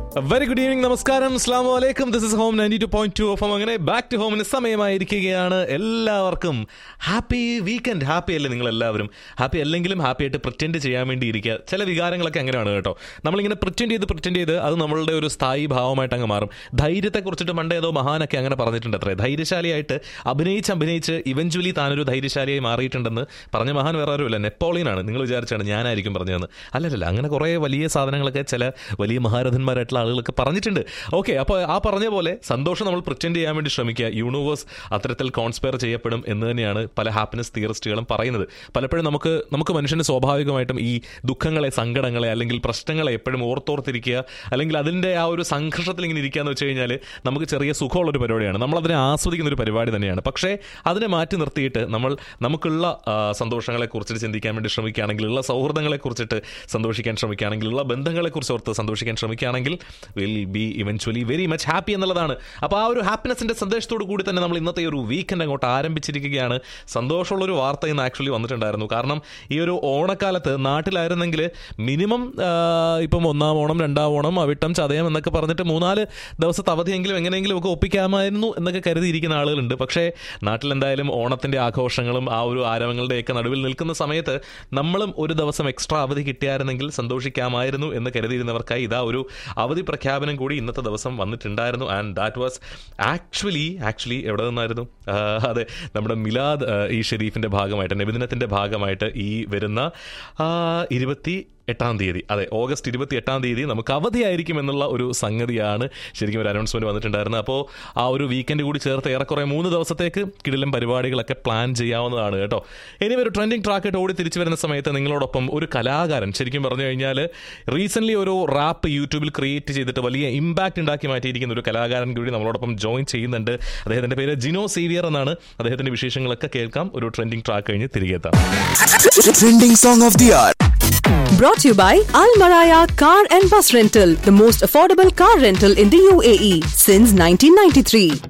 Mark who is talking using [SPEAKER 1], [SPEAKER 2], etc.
[SPEAKER 1] Very good evening നമസ്കാരം അസ്ലാം വലൈക്കും this is home ninety two point two of അങ്ങനെ ബാക്ക് ടു ഹോമിന് സമയമായിരിക്കുകയാണ് എല്ലാവർക്കും ഹാപ്പി വീക്കെൻഡ് ഹാപ്പി അല്ലേ നിങ്ങൾ എല്ലാവരും ഹാപ്പി അല്ലെങ്കിലും ഹാപ്പി ആയിട്ട് പ്രിറ്റൻഡ് ചെയ്യാൻ വേണ്ടി ഇരിക്കുക ചില വികാരങ്ങളൊക്കെ അങ്ങനെയാണ് കേട്ടോ നമ്മളിങ്ങനെ പ്രിറ്റൻഡ് ചെയ്ത് പ്രിറ്റൻഡ് ചെയ്ത് അത് നമ്മളുടെ ഒരു സ്ഥായി ഭാവമായിട്ട് അങ്ങ് മാറും ധൈര്യത്തെ കുറിച്ചിട്ട് പണ്ട് ഏതോ മഹാനൊക്കെ അങ്ങനെ പറഞ്ഞിട്ടുണ്ട് അത്രേ ധൈര്യശാലിയായിട്ട് അഭിനയിച്ച് അഭിനയിച്ച് ഇവഞ്ച്വലി താനൊരു ധൈര്യശാലിയായി മാറിയിട്ടുണ്ടെന്ന് പറഞ്ഞ മഹാൻ വേറെ ആരുമില്ല നെപ്പോളിയനാണ് നിങ്ങൾ വിചാരിച്ചാണ് ഞാനായിരിക്കും പറഞ്ഞതെന്ന് അല്ലല്ല അങ്ങനെ കുറേ വലിയ സാധനങ്ങളൊക്കെ ചില വലിയ മഹാരഥന്മാരായിട്ടുള്ള ആളുകളൊക്കെ പറഞ്ഞിട്ടുണ്ട് ഓക്കെ അപ്പോൾ ആ പറഞ്ഞ പോലെ സന്തോഷം നമ്മൾ പ്രിറ്റൻഡ് ചെയ്യാൻ വേണ്ടി ശ്രമിക്കുക യൂണിവേഴ്സ് അത്തരത്തിൽ കോൺസ്പയർ ചെയ്യപ്പെടും എന്ന് തന്നെയാണ് പല ഹാപ്പിനെസ് തിയറിസ്റ്റുകളും പറയുന്നത് പലപ്പോഴും നമുക്ക് നമുക്ക് മനുഷ്യന് സ്വാഭാവികമായിട്ടും ഈ ദുഃഖങ്ങളെ സങ്കടങ്ങളെ അല്ലെങ്കിൽ പ്രശ്നങ്ങളെ എപ്പോഴും ഓർത്തോർത്തിരിക്കുക അല്ലെങ്കിൽ അതിൻ്റെ ആ ഒരു സംഘർഷത്തിൽ ഇങ്ങനെ ഇരിക്കുക എന്ന് വെച്ച് കഴിഞ്ഞാൽ നമുക്ക് ചെറിയ സുഖമുള്ളൊരു പരിപാടിയാണ് നമ്മൾ അതിനെ ആസ്വദിക്കുന്ന ഒരു പരിപാടി തന്നെയാണ് പക്ഷേ അതിനെ മാറ്റി നിർത്തിയിട്ട് നമ്മൾ നമുക്കുള്ള ആ, സന്തോഷങ്ങളെ കുറിച്ചിട്ട് ചിന്തിക്കാൻ വേണ്ടി ശ്രമിക്കുകയാണെങ്കിൽ ഉള്ള സൗഹൃദങ്ങളെ കുറിച്ചിട്ട് സന്തോഷിക്കാൻ ശ്രമിക്കുകയാണെങ്കിൽ ഉള്ള ബന്ധങ്ങളെ കുറിച്ച് ഓർത്ത് സന്തോഷിക്കാൻ ശ്രമിക്കുകയാണെങ്കിൽ will be eventually very much happy എന്നുള്ളതാണ് അപ്പോൾ ആ ഒരു ഹാപ്പിനെസിന്റെ സന്ദേശത്തോടു കൂടി തന്നെ നമ്മൾ ഇന്നത്തെ ഈ ഒരു വീക്കെൻഡ് അങ്ങോട്ട് ആരംഭിച്ചിരിക്കുകയാണ് സന്തോഷമുള്ളൊരു വാർത്ത ഇന്ന് ആക്ച്വലി വന്നിട്ടുണ്ടായിരുന്നു കാരണം ഈ ഒരു ഓണക്കാലത്ത് നാട്ടിലായിരുന്നെങ്കിൽ മിനിമം ഇപ്പം ഒന്നാം ഓണം രണ്ടാം ഓണം അവിട്ടം ചതയം എന്നൊക്കെ പറഞ്ഞിട്ട് മൂന്നാല് ദിവസത്തെ അവധിയെങ്കിലും എങ്ങനെയെങ്കിലും ഒക്കെ ഒപ്പിക്കാമായിരുന്നു എന്നൊക്കെ കരുതിയിരിക്കുന്ന ആളുകളുണ്ട് പക്ഷേ നാട്ടിൽ എന്തായാലും ഓണത്തിന്റെ ആഘോഷങ്ങളും ആ ഒരു ആരവങ്ങളുടെയൊക്കെ നടുവിൽ നിൽക്കുന്ന സമയത്ത് നമ്മളും ഒരു ദിവസം എക്സ്ട്രാ അവധി കിട്ടിയായിരുന്നെങ്കിൽ സന്തോഷിക്കാമായിരുന്നു എന്ന് കരുതിയിരുന്നവർക്കായി ഇതാ ഒരു അവധി പ്രഖ്യാപനം കൂടി ഇന്നത്തെ ദിവസം വന്നിട്ടുണ്ടായിരുന്നു and that was actually actually എവിടെ നിന്നായിരുന്നു ആ, അതെ നമ്മുടെ മിലാദ് ആ, ഈ ഷെരീഫിന്റെ ഭാഗമായിട്ട് നബിദിനത്തിന്റെ ഭാഗമായിട്ട് ഈ വരുന്ന ആ, ഇരുപത്തി എട്ടാം തീയതി അതെ ഓഗസ്റ്റ് ഇരുപത്തി എട്ടാം തീയതി നമുക്ക് അവധിയായിരിക്കും എന്നുള്ള ഒരു സംഗതിയാണ് ശരിക്കും ഒരു അനൗൺസ്മെന്റ് വന്നിട്ടുണ്ടായിരുന്നത് അപ്പോൾ ആ ഒരു വീക്കെൻഡ് കൂടി ചേർത്ത് ഏറെക്കുറെ മൂന്ന് ദിവസത്തേക്ക് കിടിലം പരിപാടികളൊക്കെ പ്ലാൻ ചെയ്യാവുന്നതാണ് കേട്ടോ ഇനി ഒരു ട്രെൻഡിങ് ട്രാക്കായിട്ട് ഓടി തിരിച്ചു വരുന്ന സമയത്ത് നിങ്ങളോടൊപ്പം ഒരു കലാകാരൻ ശരിക്കും പറഞ്ഞു കഴിഞ്ഞാൽ റീസെന്റ് ഒരു റാപ്പ് യൂട്യൂബിൽ ക്രിയേറ്റ് ചെയ്തിട്ട് വലിയ ഇമ്പാക്ട് ഉണ്ടാക്കി മാറ്റിയിരിക്കുന്ന ഒരു കലാകാരൻ കൂടി നമ്മളോടൊപ്പം ജോയിൻ ചെയ്യുന്നുണ്ട് അദ്ദേഹത്തിന്റെ പേര് ജിനോ സേവിയർ എന്നാണ് അദ്ദേഹത്തിന്റെ വിശേഷങ്ങളൊക്കെ കേൾക്കാം ഒരു ട്രെൻഡിങ് ട്രാക്ക് കഴിഞ്ഞ് തിരികെ എത്താം
[SPEAKER 2] Trending song of the hour.
[SPEAKER 3] Brought to you by Al Maraya Car and Bus Rental, the most affordable car rental in the UAE since 1993.